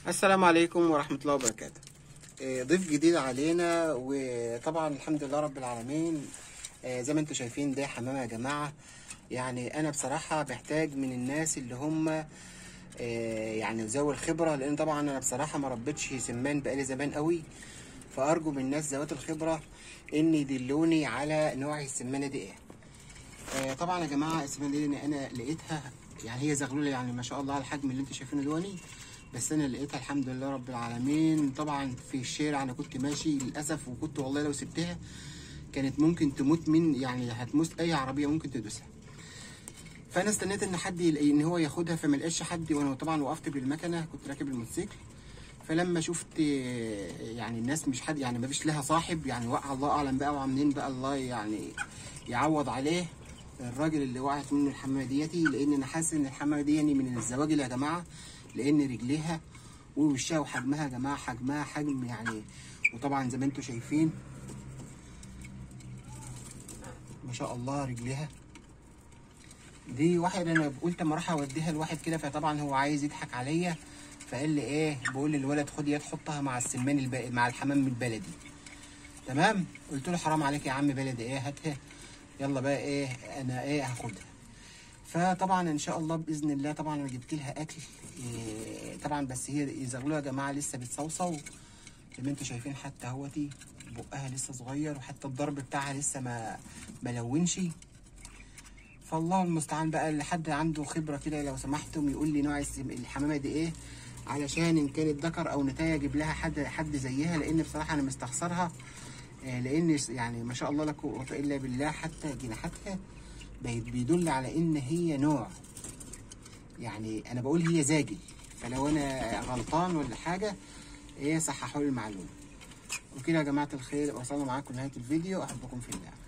السلام عليكم ورحمة الله وبركاته آه، ضيف جديد علينا وطبعا الحمد لله رب العالمين آه، زي ما انتم شايفين ده حمام يا جماعة يعني انا بصراحة بحتاج من الناس اللي هم آه، يعني ذوي الخبرة لان طبعا انا بصراحة ما ربيتش سمان بقالي زمان قوي فارجو من الناس ذوات الخبرة ان يدلوني على نوع السمانة دي ايه آه، طبعا يا جماعه السمانه دي أنا- انا لقيتها يعني هي زغلوله يعني ما شاء الله على الحجم اللي انتوا شايفينه دوني بس انا لقيتها الحمد لله رب العالمين طبعا في الشارع انا كنت ماشي للاسف وكنت والله لو سبتها كانت ممكن تموت من يعني هتموت اي عربيه ممكن تدوسها فانا استنيت ان حد يلاقي ان هو ياخدها فما لقيتش حد وانا طبعا وقفت بالمكنه كنت راكب الموتوسيكل فلما شفت آه، يعني الناس مش حد يعني ما فيش لها صاحب يعني وقع الله اعلم بقى وعاملين بقى الله يعني يعوض عليه الراجل اللي وقعت منه الحمامه ديتي لان انا حاسس ان الحمامه دي يعني من الزواجل يا جماعه لان رجليها ووشها وحجمها يا جماعه حجمها حجم يعني وطبعا زي ما انتم شايفين ما شاء الله رجليها دي واحد انا قلت اما اروح اوديها لواحد كده فطبعا هو عايز يضحك عليا فقال لي ايه بقول للولد خد يد حطها مع السمان الب... مع الحمام البلدي تمام قلت له حرام عليك يا عم بلدي ايه هاتها يلا بقى ايه انا ايه هاخدها فطبعا ان شاء الله باذن الله طبعا انا جبت لها اكل إيه طبعا بس هي يزغلوها يا جماعه لسه بتصوصو زي ما انتم شايفين حتى اهوتي بقها لسه صغير وحتى الضرب بتاعها لسه ما ما لونش فالله المستعان بقى اللي حد عنده خبره كده لو سمحتم يقول لي نوع السم- الحمامه دي ايه علشان ان كانت ذكر او نتايه اجيب لها حد حد زيها لان بصراحه انا مستخسرها آه، لان يعني ما شاء الله لا قوه الا بالله حتى جناحاتها بي- بيدل على ان هي نوع يعني انا بقول هي زاجل فلو انا غلطان ولا حاجه ايه صححوا لي المعلومه وكده يا جماعه الخير وصلنا معاكم لنهايه الفيديو احبكم في الله